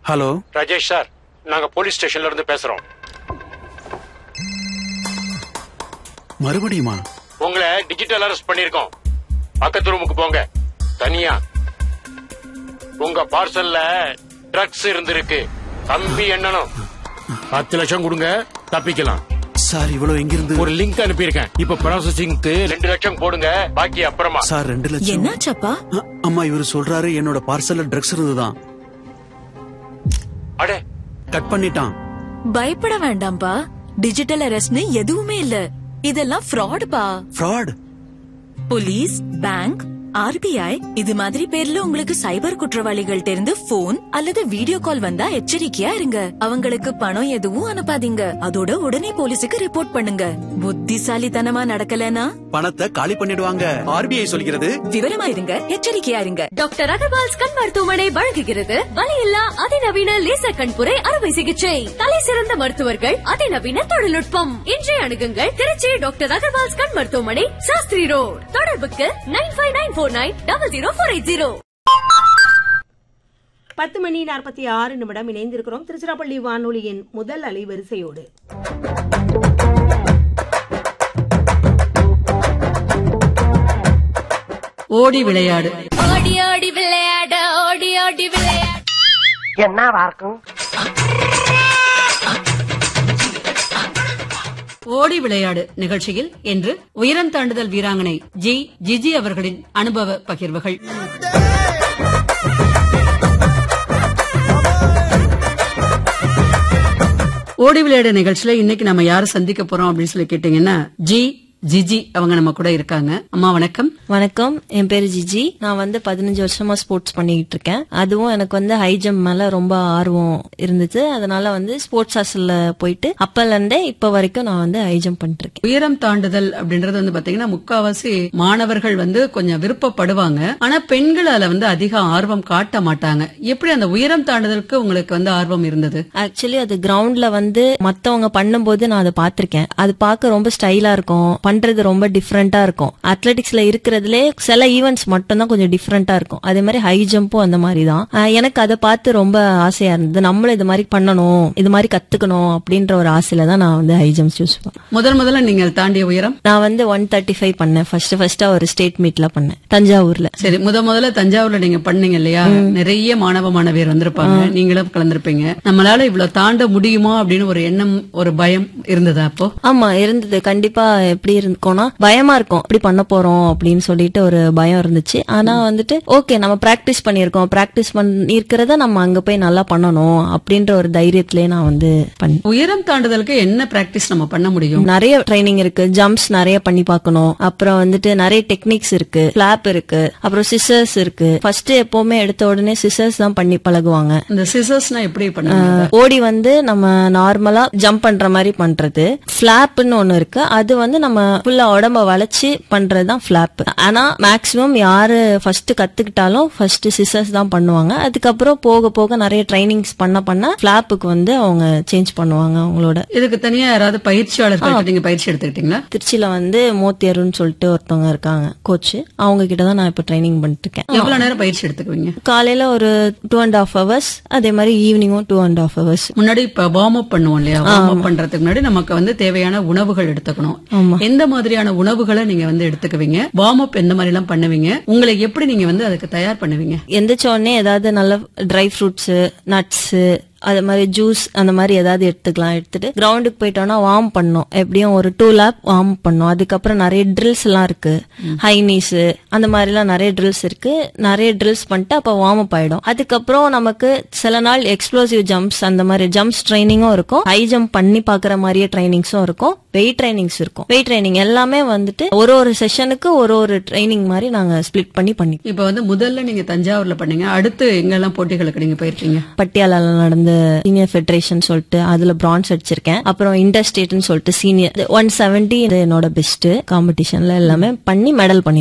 hello Rajesh sir நாங்க police ஸ்டேஷன்ல இருந்து பேசுறோம் மறுபடியுமா உங்களை டிஜிட்டல் அரெஸ்ட் பண்ணிருக்கோம் பக்கத்து ரூமுக்கு போங்க தனியா உங்க பார்சல்ல ட்ரக்ஸ் இருந்திருக்கு தம்பி என்னனும் பத்து லட்சம் கொடுங்க தப்பிக்கலாம் சார் இவ்வளவு எங்கிருந்து ஒரு லிங்க் அனுப்பியிருக்கேன் இப்ப ப்ராசஸிங்க்கு ரெண்டு லட்சம் போடுங்க பாக்கி அப்புறமா சார் ரெண்டு லட்சம் என்னாச்சப்பா அ- அம்மா இவரு சொல்றாரு என்னோட பார்சல்ல ட்ரக்ஸ் இருந்துதான் அடே கட் பண்ணிட்டான் பயப்பட வேண்டாம்பா டிஜிட்டல் அரெஸ்ட்னு எதுவுமே இல்ல இதெல்லாம் ஃப்ராட் பா ஃப்ராட் போலீஸ் பேங்க் ஆர்பிஐ இது மாதிரி பேர்ல உங்களுக்கு சைபர் குற்றவாளிகள்ட்ட இருந்து போன் அல்லது வீடியோ கால் வந்தா எச்சரிக்கையா இருங்க அவங்களுக்கு பணம் எதுவும் அனுப்பாதீங்க அதோட உடனே போலீஸுக்கு ரிப்போர்ட் பண்ணுங்க புத்திசாலித்தனமா நடக்கலனா பணத்தை காலி பண்ணிடுவாங்க ஆர்பிஐ சொல்கிறது விவரமா இருங்க எச்சரிக்கையா இருங்க டாக்டர் அகர்வால்ஸ் கண் மருத்துவமனை வழங்குகிறது வலியில்லா அதிநவீன லேசர் கண்புரை அறுவை சிகிச்சை தலை சிறந்த மருத்துவர்கள் அதிநவீன தொழில்நுட்பம் இன்றைய அணுகுங்கள் திருச்சி டாக்டர் அகர்வால்ஸ் கண் மருத்துவமனை சாஸ்திரி ரோட் தொடர்புக்கு nine five nine four nine double zero four eight zero பத்து மணி நாற்பத்தி ஆறு நிமிடம் இணைந்திருக்கிறோம் திருச்சிராப்பள்ளி வானொலியின் முதல் அலைவரிசையோடு ஓடி விளையாடு ஓடி ஓடி விளையாட ஓடி ஓடி விளையாட ஓடி விளையாடு நிகழ்ச்சியில் இன்று உயரம் தாண்டுதல் வீராங்கனை ஜி ஜிஜி அவர்களின் அனுபவ பகிர்வுகள் ஓடி விளையாடு நிகழ்ச்சியில இன்னைக்கு நம்ம யாரை சந்திக்க போறோம் அப்படின்னு சொல்லி கேட்டீங்கன்னா ஜி ஜிஜி அவங்க நம்ம கூட இருக்காங்க அம்மா வணக்கம் வணக்கம் என் பேரு ஜிஜி நான் வந்து பதினஞ்சு வருஷமா ஸ்போர்ட்ஸ் பண்ணிக்கிட்டு இருக்கேன் அதுவும் எனக்கு வந்து ஹை ஜம்ப் மேல ரொம்ப ஆர்வம் இருந்துச்சு அதனால வந்து ஸ்போர்ட்ஸ் ஹாஸ்டல்ல போயிட்டு அப்பல இருந்தே இப்ப வரைக்கும் நான் வந்து ஹை ஜம்ப் பண்ணிட்டு இருக்கேன் உயரம் தாண்டுதல் அப்படின்றது வந்து பாத்தீங்கன்னா முக்காவாசி மாணவர்கள் வந்து கொஞ்சம் விருப்பப்படுவாங்க ஆனா பெண்கள் அதுல வந்து அதிக ஆர்வம் காட்ட மாட்டாங்க எப்படி அந்த உயரம் தாண்டுதலுக்கு உங்களுக்கு வந்து ஆர்வம் இருந்தது ஆக்சுவலி அது கிரவுண்ட்ல வந்து மத்தவங்க பண்ணும்போது நான் அதை பார்த்திருக்கேன் அது பார்க்க ரொம்ப ஸ்டைலா இருக்கும் பண்றது ரொம்ப டிஃப்ரெண்டா இருக்கும் அத்லெட்டிக்ஸ்ல இருக்கிறதுலே சில ஈவெண்ட்ஸ் மட்டும் தான் கொஞ்சம் டிஃப்ரெண்டா இருக்கும் அதே மாதிரி ஹை ஜம்பும் அந்த மாதிரி தான் ஆஹ் எனக்கு அதை பார்த்து ரொம்ப ஆசையா இருந்தது நம்மளும் இது மாதிரி பண்ணணும் இது மாதிரி கத்துக்கணும் அப்படின்ற ஒரு ஆசையில தான் நான் வந்து ஹை ஜம்ப் சூஸ் பண்ணேன் முதல் முதல்ல நீங்கள் தாண்டிய உயரம் நான் வந்து ஒன் தேர்ட்டி ஃபைவ் பண்ணேன் ஃபர்ஸ்ட் ஃபர்ஸ்டா ஒரு ஸ்டேட் மீட்ல பண்ணேன் தஞ்சாவூர்ல சரி முத முதல்ல தஞ்சாவூர்ல நீங்க பண்ணீங்க இல்லையா நிறைய மாணவ மாணவியர் வந்திருப்பாங்க நீங்களும் கலந்திருப்பீங்க நம்மளால இவ்வளவு தாண்ட முடியுமா அப்படின்னு ஒரு எண்ணம் ஒரு பயம் இருந்ததா அப்போ ஆமா இருந்தது கண்டிப்பா எப்படி இருக்கோம்னா பயமா இருக்கும் இப்படி பண்ண போறோம் அப்படின்னு சொல்லிட்டு ஒரு பயம் இருந்துச்சு ஆனா வந்துட்டு ஓகே நம்ம பிராக்டிஸ் பண்ணிருக்கோம் பிராக்டிஸ் பண்ணி இருக்கிறத நம்ம அங்க போய் நல்லா பண்ணணும் அப்படின்ற ஒரு தைரியத்திலே நான் வந்து பண்ணேன் உயரம் தாண்டுதலுக்கு என்ன பிராக்டிஸ் நம்ம பண்ண முடியும் நிறைய ட்ரைனிங் இருக்கு ஜம்ப்ஸ் நிறைய பண்ணி பார்க்கணும் அப்புறம் வந்துட்டு நிறைய டெக்னிக்ஸ் இருக்கு பிளாப் இருக்கு அப்புறம் சிசர்ஸ் இருக்கு ஃபர்ஸ்ட் எப்பவுமே எடுத்த உடனே சிசர்ஸ் தான் பண்ணி பழகுவாங்க இந்த சிசர்ஸ்னா எப்படி பண்ணுவாங்க ஓடி வந்து நம்ம நார்மலா ஜம்ப் பண்ற மாதிரி பண்றது ஃபிளாப்னு ஒண்ணு இருக்கு அது வந்து நம்ம ஃபுல்லா உடம்ப வளைச்சு பண்றது தான் ஃபிளாப் ஆனா மேக்சிமம் யாரு ஃபர்ஸ்ட் கத்துக்கிட்டாலும் ஃபர்ஸ்ட் சிசர்ஸ் தான் பண்ணுவாங்க அதுக்கப்புறம் போக போக நிறைய ட்ரைனிங்ஸ் பண்ண பண்ண ஃபிளாப்புக்கு வந்து அவங்க சேஞ்ச் பண்ணுவாங்க அவங்களோட இதுக்கு தனியா யாராவது பயிற்சியாளர்கள் நீங்க பயிற்சி எடுத்துக்கிட்டீங்களா திருச்சியில வந்து மோத்தியருன்னு சொல்லிட்டு ஒருத்தவங்க இருக்காங்க கோச் அவங்க கிட்ட தான் நான் இப்ப ட்ரைனிங் பண்ணிட்டு இருக்கேன் எவ்வளவு நேரம் பயிற்சி எடுத்துக்குவீங்க காலையில ஒரு டூ அண்ட் ஹாஃப் ஹவர்ஸ் அதே மாதிரி ஈவினிங்கும் டூ அண்ட் ஹாஃப் ஹவர்ஸ் முன்னாடி இப்ப வார்ம் அப் பண்ணுவோம் இல்லையா வார்ம் அப் பண்றதுக்கு முன்னாடி நமக்கு வந்து தேவையான உணவுகள் எடுத்துக்கணும் எந்த மாதிரியான உணவுகளை நீங்க வந்து எடுத்துக்குவீங்க வார்ம் அப் எந்த மாதிரி எல்லாம் பண்ணுவீங்க உங்களை எப்படி நீங்க வந்து அதுக்கு தயார் பண்ணுவீங்க எந்திரிச்ச உடனே ஏதாவது நல்ல ட்ரை ஃப்ரூட்ஸ் நட்ஸ் அது மாதிரி ஜூஸ் அந்த மாதிரி ஏதாவது எடுத்துக்கலாம் எடுத்துட்டு கிரவுண்டுக்கு போயிட்டோம்னா வார்ம் பண்ணோம் எப்படியும் ஒரு டூ லேப் வார்ம் பண்ணோம் அதுக்கப்புறம் நிறைய ட்ரில்ஸ் எல்லாம் இருக்கு ஹை நீஸ் அந்த மாதிரி எல்லாம் நிறைய ட்ரில்ஸ் இருக்கு நிறைய ட்ரில்ஸ் பண்ணிட்டு அப்ப வார்ம் அப் ஆயிடும் அதுக்கப்புறம் நமக்கு சில நாள் எக்ஸ்ப்ளோசிவ் ஜம்ப்ஸ் அந்த மாதிரி ஜம்ப்ஸ் ட்ரைனிங்கும் இருக்கும் ஹை ஜம்ப் பண்ணி பாக்குற மாதிரியே ட்ரைனிங்ஸும் இருக்கும் வெயிட் ட்ரைனிங்ஸ் இருக்கும் வெயிட் ட்ரைனிங் எல்லாமே வந்துட்டு ஒரு ஒரு செஷனுக்கு ஒரு ஒரு ட்ரைனிங் மாதிரி நாங்க ஸ்பிளிட் பண்ணி பண்ணி இப்ப வந்து முதல்ல நீங்க தஞ்சாவூர்ல பண்ணீங்க அடுத்து எங்கெல்லாம் போட்டிகளுக்கு நீங்க போயிருக்கீங்க பட்டியாலால நடந்த சீனியர் ஃபெடரேஷன் சொல்லிட்டு அதுல பிரான்ஸ் அடிச்சிருக்கேன் அப்புறம் இன்டர் ஸ்டேட்னு சொல்லிட்டு சீனியர் ஒன் செவன்டி என்னோட பெஸ்ட் காம்படிஷன்ல எல்லாமே பண்ணி மெடல் பண்ணி